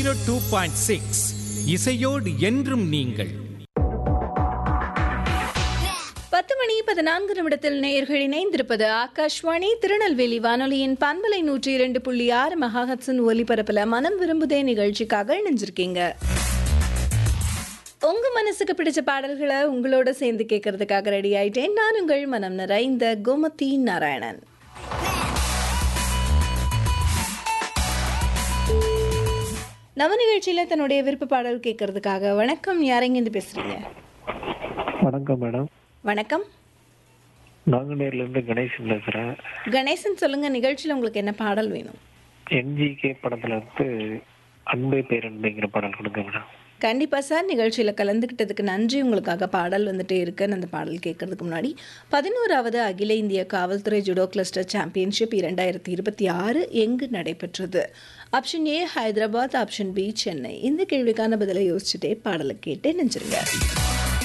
two point six இசையோடு என்றும் நீங்கள் பத்து மணி பதினான்கு நிமிடத்தில் நேயர்கள் இணைந்திருப்பது ஆகாஷ்வாணி திருநெல்வேலி வானொலியின் பண்பலை நூற்றி இரண்டு புள்ளி ஆறு மெகாஹட்ஸின் ஒலிபரப்புல மனம் விரும்புதே நிகழ்ச்சிக்காக இணைஞ்சிருக்கீங்க உங்க மனசுக்கு பிடிச்ச பாடல்களை உங்களோட சேர்ந்து கேட்கறதுக்காக ரெடி ஆயிட்டேன் நான் உங்கள் மனம் நிறைந்த கோமதி நாராயணன் நவ நிகழ்ச்சியில தன்னுடைய விருப்ப பாடல் கேட்கறதுக்காக வணக்கம் யாரெங்கிருந்து பேசுறீங்க வணக்கம் மேடம் வணக்கம் நாங்குநேர்ல இருந்து கணேசன் பேசுறேன் கணேசன் சொல்லுங்க நிகழ்ச்சியில உங்களுக்கு என்ன பாடல் வேணும் என்ஜிகே படத்துல இருந்து அன்பே பேரன்புங்கிற பாடல் கொடுங்க மேடம் கண்டிப்பா சார் நிகழ்ச்சியில கலந்துக்கிட்டதுக்கு நன்றி உங்களுக்காக பாடல் வந்துட்டே இருக்குன்னு அந்த பாடல் கேட்கறதுக்கு முன்னாடி பதினோராவது அகில இந்திய காவல்துறை ஜுடோ கிளஸ்டர் சாம்பியன்ஷிப் இரண்டாயிரத்தி இருபத்தி ஆறு எங்கு நடைபெற்றது option A Hyderabad option B Chennai இந்த கேள்விக்கான பதிலை யோசிச்சுட்டே பாடலை கேட்டு நெஞ்சிருங்க